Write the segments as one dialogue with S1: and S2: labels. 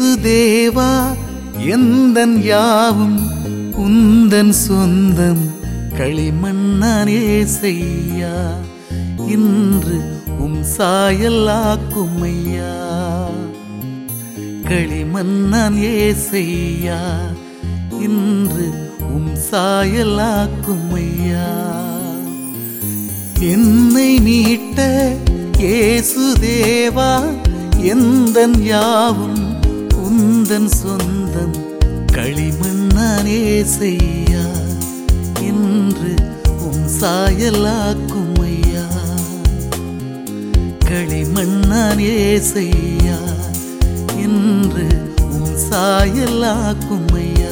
S1: இயேசு தேவா எந்தன் யாவும் உந்தன் சொந்தம் களிமண்ணானே செய்யா இன்று உம் சாயலாக்குமையா களிமன்னான் ஏசையா இன்று உம் சாயலாக்குமையா என்னை மீட்ட இயேசு தேவா எந்தன் யாவும் உந்தன் சொந்தம் களிமண்ணானே செய்யா இன்று உம் சாயலாக்குமையா களிமண்ணானே செய்யா இன்று உம் சாயலாக்குமையா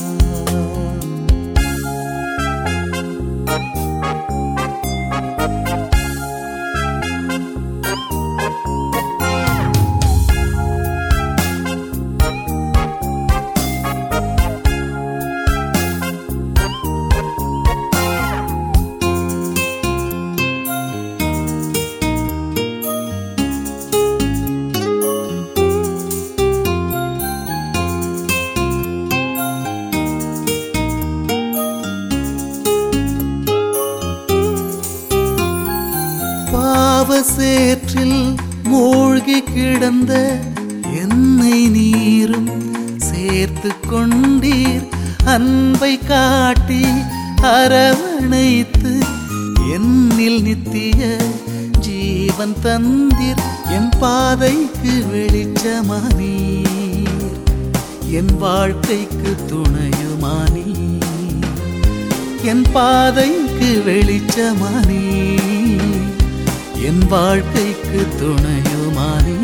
S1: பாவ சேற்றில் மூழ்கி கிடந்த என்னை நீரும் சேர்த்து கொண்டீர் அன்பை காட்டி அரவணைத்து என்னில் நித்திய ஜீவன் தந்தீர் என் பாதைக்கு வெளிச்சமானீர் என் வாழ்க்கைக்கு துணையுமானீர் என் பாதைக்கு வெளிச்சமானி என் வாழ்க்கைக்கு துணையுமானி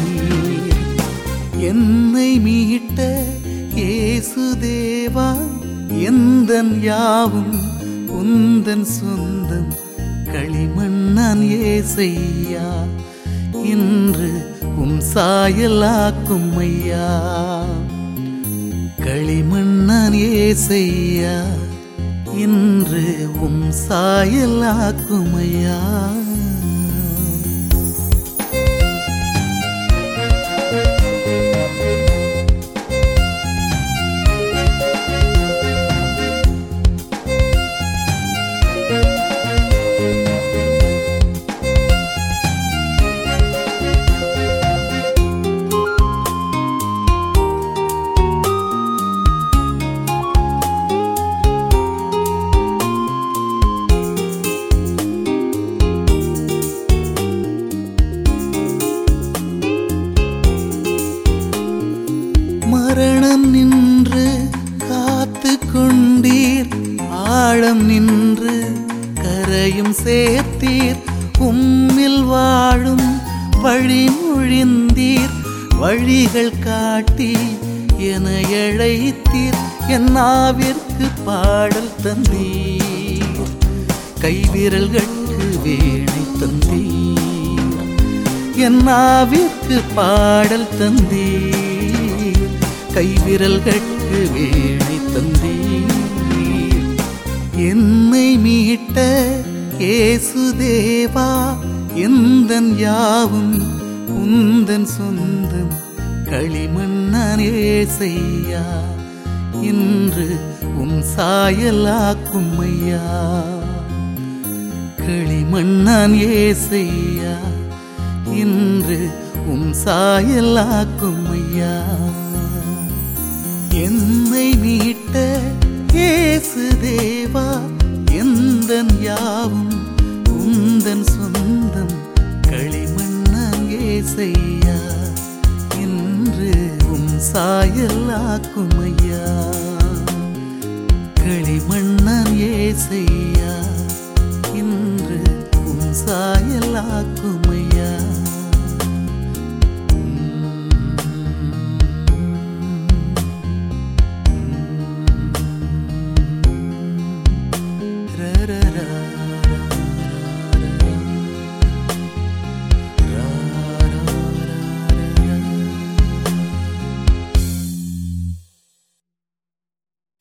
S1: என்னை மீட்ட இயேசு தேவா எந்தன் யாவும் உந்தன் சொந்தம் களிமண்ணான் ஏசையா இன்று உம் சாயலாக்கும் ஐயா களிமண்ணான் ஏசையா இன்று உம் சாயலாக்குமையா மரணம் நின்று காத்து கொண்டீர் ஆழம் நின்று கரையும் சேர்த்தீர் உம்மில் வாழும் வழிமொழிந்தீர் வழிகள் காட்டி என எழைத்தீர் என் நாவிற்கு பாடல் தந்தீர் கைவிரல்களுக்கு வேணை தந்தீர் என் நாவிற்கு பாடல் தந்தீர் கைவிரல்களுக்கு வேணை தந்தீர் என்னை மீட்ட இயேசு தேவா எந்தன் யாவும் உந்தன் சொந்தம் களிமண்ணானே செய்யா இன்று உம் சாயலாக்கும் ஐயா களிமண்ணான் ஏசையா இன்று உம் சாயலாக்கும் ஐயா என்னை மீட்ட இயேசு தேவா எந்தன் யாவும் உந்தன் சொந்தம் களிமண்ணான் ஏசையா இன்று உம் சாயலாக்கும் ஐயா களிமண்ணான் ஏசையா இன்று உம் சாயலாக்கும்